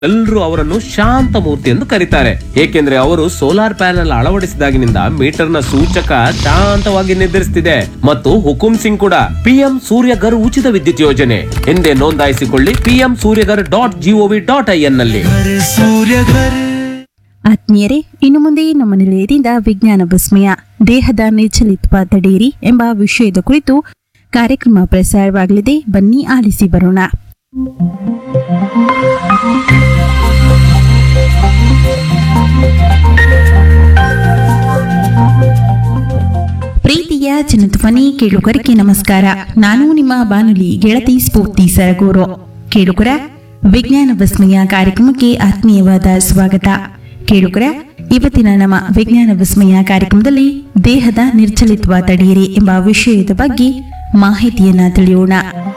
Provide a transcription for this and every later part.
ಎಲ್ಲರೂ ಅವರನ್ನು ಶಾಂತ ಮೂರ್ತಿ ಎಂದು ಕರೀತಾರೆ ಏಕೆಂದ್ರೆ ಅವರು ಸೋಲಾರ್ ಪ್ಯಾನೆಲ್ ಅಳವಡಿಸಿದಾಗಿನಿಂದ ಮೀಟರ್ನ ಸೂಚಕ ಶಾಂತವಾಗಿ ನಿರ್ಧರಿಸುತ್ತಿದೆ ಮತ್ತು ಹುಕುಂ ಸಿಂಗ್ ಕೂಡ ಪಿಎಂ ಸೂರ್ಯಗರ್ ಉಚಿತ ವಿದ್ಯುತ್ ಯೋಜನೆ ಎಂದೇ ನೋಂದಾಯಿಸಿಕೊಳ್ಳಿ PM Surya Ghar dot GOV dot I N ನಲ್ಲಿ घर सूर्य घर ಆತ್ಮೀಯರೇ ಇನ್ನು ಮುಂದೆ ನಮ್ಮ ನಿಲಯದಿಂದ ವಿಜ್ಞಾನ ವಿಸ್ಮಯ ದೇಹದ ನಿರ್ಚಲಿತ್ವ ತಡೆಯಿರಿ ಎಂಬ ವಿಷಯದ ಕುರಿತು ಕಾರ್ಯಕ್ರಮ ಪ್ರಸಾರವಾಗಲಿದೆ ಬನ್ನಿ ಆಲಿಸಿ ಬರೋಣ ಪ್ರೀತಿಯ ಜನಧ್ವನಿ ಕೇಳುಗರಿಗೆ ನಮಸ್ಕಾರ ನಾನು ನಿಮ್ಮ ಬಾನುಲಿ ಗೆಳತಿ ಸ್ಫೂರ್ತಿ ಸರಗೂರು ಕೇಳುಗರ ವಿಜ್ಞಾನ ವಿಸ್ಮಯ ಕಾರ್ಯಕ್ರಮಕ್ಕೆ ಆತ್ಮೀಯವಾದ ಸ್ವಾಗತ ಕೇಳುಗರ ಇವತ್ತಿನ ನಮ್ಮ ವಿಜ್ಞಾನ ವಿಸ್ಮಯ ಕಾರ್ಯಕ್ರಮದಲ್ಲಿ ದೇಹದ ನಿರ್ಚಲಿತ್ವ ತಡೆಯಿರಿ ಎಂಬ ವಿಷಯದ ಬಗ್ಗೆ ಮಾಹಿತಿಯನ್ನ ತಿಳಿಯೋಣ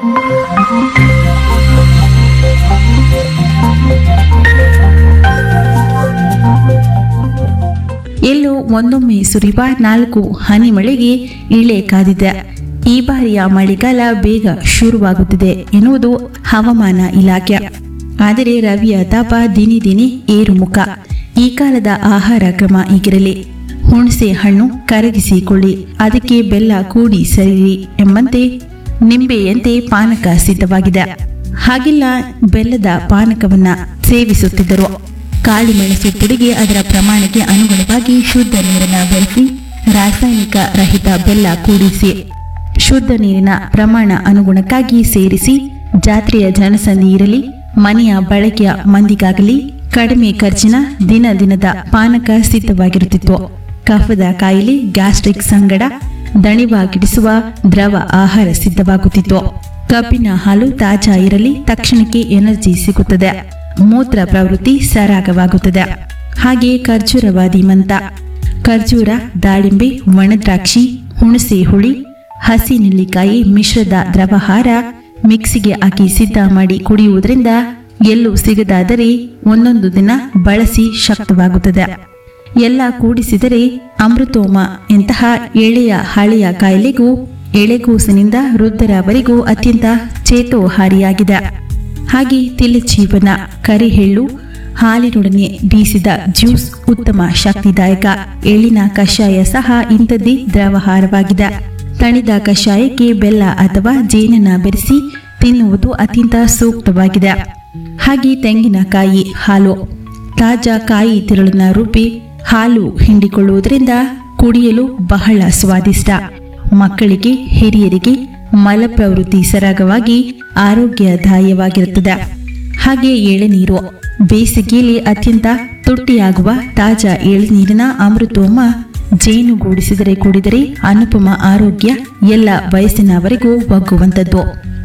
ಎಲ್ಲೋ ಒಂದೊಮ್ಮೆ ಸುರಿವ ನಾಲ್ಕು ಹನಿ ಮಳೆಗೆ ಇಳೆ ಕಾದಿದೆ ಈ ಬಾರಿಯ ಮಳೆಗಾಲ ಬೇಗ ಶುರುವಾಗುತ್ತಿದೆ ಎನ್ನುವುದು ಹವಾಮಾನ ಇಲಾಖೆ ಆದರೆ ರವಿಯ ತಾಪ ದಿನೇ ದಿನೇ ಏರುಮುಖ ಈ ಕಾಲದ ಆಹಾರ ಕ್ರಮ ಹೀಗಿರಲಿ ಹುಣಸೆ ಹಣ್ಣು ಕರಗಿಸಿಕೊಳ್ಳಿ ಅದಕ್ಕೆ ಬೆಲ್ಲ ಕೂಡಿ ಸರಿರಿ ಎಂಬಂತೆ ನಿಂಬೆಯಂತೆ ಪಾನಕ ಸಿದ್ಧವಾಗಿದೆ ಹಾಗೆಲ್ಲ ಬೆಲ್ಲದ ಪಾನಕವನ್ನ ಸೇವಿಸುತ್ತಿದ್ದರು ಕಾಳುಮೆಣಸು ಪುಡಿಗೆ ಅದರ ಪ್ರಮಾಣಕ್ಕೆ ಅನುಗುಣವಾಗಿ ಶುದ್ಧ ನೀರನ್ನ ಬೆರೆಸಿ ರಾಸಾಯನಿಕ ರಹಿತ ಬೆಲ್ಲ ಕೂಡಿಸಿ ಶುದ್ಧ ನೀರಿನ ಪ್ರಮಾಣ ಅನುಗುಣಕ್ಕಾಗಿ ಸೇರಿಸಿ ಜಾತ್ರೆಯ ಜನಸಂದಿ ಇರಲಿ ಮನೆಯ ಬಳಕೆಯ ಮಂದಿಗಾಗಲಿ ಕಡಿಮೆ ಖರ್ಚಿನ ದಿನ ದಿನದ ಪಾನಕ ಸಿದ್ಧವಾಗಿರುತ್ತಿತ್ತು ಕಫದ ಕಾಯಿಲೆ ಗ್ಯಾಸ್ಟ್ರಿಕ್ ಸಂಗಡ ದಣಿವಾಗಿಡಿಸುವ ದ್ರವ ಆಹಾರ ಸಿದ್ಧವಾಗುತ್ತಿತ್ತು ಕಬ್ಬಿನ ಹಾಲು ತಾಜಾ ಇರಲಿ ತಕ್ಷಣಕ್ಕೆ ಎನರ್ಜಿ ಸಿಗುತ್ತದೆ ಮೂತ್ರ ಪ್ರವೃತ್ತಿ ಸರಾಗವಾಗುತ್ತದೆ ಹಾಗೆ ಖರ್ಜೂರವಾದಿ ಮಂತ ಖರ್ಜೂರ ದಾಳಿಂಬೆ ಒಣದ್ರಾಕ್ಷಿ ಹುಣಸೆ ಹುಳಿ ಹಸಿ ನೆಲ್ಲಿಕಾಯಿ ಮಿಶ್ರದ ದ್ರವಹಾರ ಮಿಕ್ಸಿಗೆ ಹಾಕಿ ಸಿದ್ಧ ಮಾಡಿ ಕುಡಿಯುವುದರಿಂದ ಎಲ್ಲೂ ಸಿಗದಾದರೆ ಒಂದೊಂದು ದಿನ ಬಳಸಿ ಶಕ್ತವಾಗುತ್ತದೆ ಎಲ್ಲ ಕೂಡಿಸಿದರೆ ಅಮೃತೋಮ ಇಂತಹ ಎಳೆಯ ಹಳೆಯ ಕಾಯಿಲೆಗೂ ಎಳೆಗೂಸಿನಿಂದ ವೃದ್ಧರವರೆಗೂ ಅತ್ಯಂತ ಚೇತೋಹಾರಿಯಾಗಿದೆ ಹಾಗೆ ತಿಲಚೀವನ ಕರಿಹೆಳ್ಳು ಹಾಲಿನೊಡನೆ ಬೀಸಿದ ಜ್ಯೂಸ್ ಉತ್ತಮ ಶಕ್ತಿದಾಯಕ ಎಳ್ಳಿನ ಕಷಾಯ ಸಹ ಇಂಥದ್ದೇ ದ್ರವಹಾರವಾಗಿದೆ ತಣಿದ ಕಷಾಯಕ್ಕೆ ಬೆಲ್ಲ ಅಥವಾ ಜೇನನ್ನ ಬೆರೆಸಿ ತಿನ್ನುವುದು ಅತ್ಯಂತ ಸೂಕ್ತವಾಗಿದೆ ಹಾಗೆ ತೆಂಗಿನಕಾಯಿ ಹಾಲು ತಾಜಾ ಕಾಯಿ ತಿರುಳನ್ನ ರುಬ್ಬಿ ಹಾಲು ಹಿಂಡಿಕೊಳ್ಳುವುದರಿಂದ ಕುಡಿಯಲು ಬಹಳ ಸ್ವಾದಿಷ್ಟ ಮಕ್ಕಳಿಗೆ ಹಿರಿಯರಿಗೆ ಮಲಪ್ರವೃತ್ತಿ ಸರಾಗವಾಗಿ ಆರೋಗ್ಯದಾಯವಾಗಿರುತ್ತದೆ ಹಾಗೆ ಎಳೆನೀರು ಬೇಸಿಗೆಯಲ್ಲಿ ಅತ್ಯಂತ ತುಟ್ಟಿಯಾಗುವ ತಾಜಾ ಎಳೆನೀರಿನ ಅಮೃತೋಮ ಜೇನುಗೂಡಿಸಿದರೆ ಕುಡಿದರೆ ಅನುಪಮ ಆರೋಗ್ಯ ಎಲ್ಲ ವಯಸ್ಸಿನವರೆಗೂ ಒಗ್ಗುವಂಥದ್ದು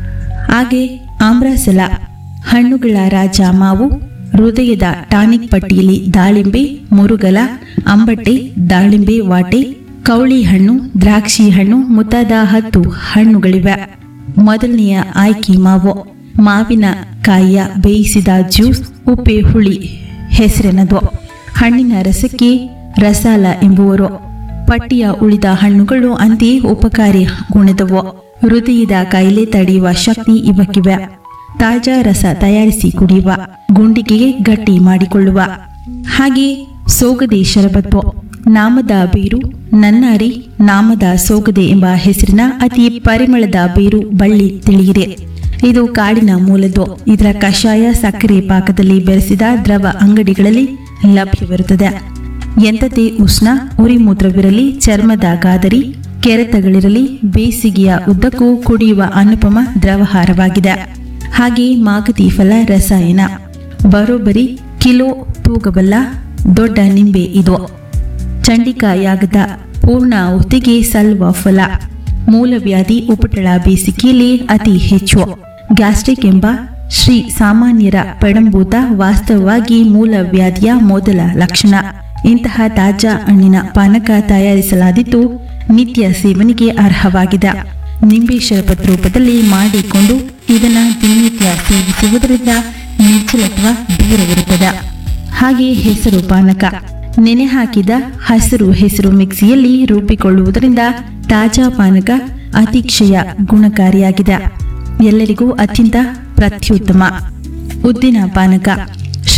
ಹಾಗೆ ಆಮ್ರಸಲ ಹಣ್ಣುಗಳ ರಾಜ ಮಾವು ಹೃದಯದ ಟಾನಿಕ್ ಪಟ್ಟಿಯಲ್ಲಿ ದಾಳಿಂಬೆ ಮುರುಗಲ ಅಂಬಟೆ ದಾಳಿಂಬೆ ವಾಟೆ ಕವಳಿ ಹಣ್ಣು ದ್ರಾಕ್ಷಿ ಹಣ್ಣು ಮುಂತಾದ ಹತ್ತು ಹಣ್ಣುಗಳಿವೆ ಮೊದಲನೆಯ ಆಯ್ಕೆ ಮಾವು ಮಾವಿನ ಕಾಯಿಯ ಬೇಯಿಸಿದ ಜ್ಯೂಸ್ ಉಪ್ಪೆ ಹುಳಿ ಹೆಸರಿನದು ಹಣ್ಣಿನ ರಸಕ್ಕೆ ರಸಾಲ ಎಂಬುವರು ಪಟ್ಟಿಯ ಉಳಿದ ಹಣ್ಣುಗಳು ಅಂತೆಯೇ ಉಪಕಾರಿ ಗುಣದವು ಹೃದಯದ ಕಾಯಿಲೆ ತಡೆಯುವ ಶಕ್ತಿ ಇವಕ್ಕಿವೆ ತಾಜಾ ರಸ ತಯಾರಿಸಿ ಕುಡಿಯುವ ಗುಂಡಿಗೆಗೆ ಗಟ್ಟಿ ಮಾಡಿಕೊಳ್ಳುವ ಹಾಗೆ ಸೋಗದೆ ಶರಬತ್ತು ನಾಮದ ಬೇರು ನನ್ನಾರಿ ನಾಮದ ಸೋಗದೆ ಎಂಬ ಹೆಸರಿನ ಅತಿ ಪರಿಮಳದ ಬೇರು ಬಳ್ಳಿ ತಿಳಿಯಿರಿ ಇದು ಕಾಡಿನ ಮೂಲದ್ದು ಇದರ ಕಷಾಯ ಸಕ್ಕರೆ ಪಾಕದಲ್ಲಿ ಬೆರೆಸಿದ ದ್ರವ ಅಂಗಡಿಗಳಲ್ಲಿ ಲಭ್ಯವಿರುತ್ತದೆ ಎಂಥದೇ ಉಷ್ಣ ಉರಿಮೂತ್ರವಿರಲಿ ಚರ್ಮದ ಗಾದರಿ ಕೆರೆತಗಳಿರಲಿ ಬೇಸಿಗೆಯ ಉದ್ದಕ್ಕೂ ಕುಡಿಯುವ ಅನುಪಮ ದ್ರವಹಾರವಾಗಿದೆ ಹಾಗೆ ಮಾಗದಿ ಫಲ ರಸಾಯನ ಬರೋಬ್ಬರಿ ಕಿಲೋ ತೂಗಬಲ್ಲ ದೊಡ್ಡ ನಿಂಬೆ ಇದು ಚಂಡಿಕಾಯಾಗದ ಪೂರ್ಣ ಹೊತ್ತಿಗೆ ಸಲ್ವ ಫಲ ಮೂಲವ್ಯಾಧಿ ಉಪಟಳ ಬೇಸಿಗೆಯಲ್ಲಿ ಅತಿ ಹೆಚ್ಚು ಗ್ಯಾಸ್ಟ್ರಿಕ್ ಎಂಬ ಶ್ರೀ ಸಾಮಾನ್ಯರ ಪೆಡಂಭೂತ ವಾಸ್ತವವಾಗಿ ಮೂಲವ್ಯಾಧಿಯ ಮೊದಲ ಲಕ್ಷಣ ಇಂತಹ ತಾಜಾ ಹಣ್ಣಿನ ಪಾನಕ ತಯಾರಿಸಲಾದಿದ್ದು ನಿತ್ಯ ಸೇವನೆಗೆ ಅರ್ಹವಾಗಿದೆ ನಿಂಬೆ ಶರಬತ್ ರೂಪದಲ್ಲಿ ಮಾಡಿಕೊಂಡು ಇದನ್ನ ದಿನನಿತ್ಯ ಸೇವಿಸುವುದರಿಂದ ನಿರ್ಜಲತ್ವ ದೂರವಿರುತ್ತದೆ ಹಾಗೆ ಹೆಸರು ಪಾನಕ ನೆನೆ ಹಾಕಿದ ಹಸಿರು ಹೆಸರು ಮಿಕ್ಸಿಯಲ್ಲಿ ರುಬ್ಬಿಕೊಳ್ಳುವುದರಿಂದ ತಾಜಾ ಪಾನಕ ಅತಿಕ್ಷಯ ಗುಣಕಾರಿಯಾಗಿದೆ ಎಲ್ಲರಿಗೂ ಅತ್ಯಂತ ಪ್ರತ್ಯುತ್ತಮ ಉದ್ದಿನ ಪಾನಕ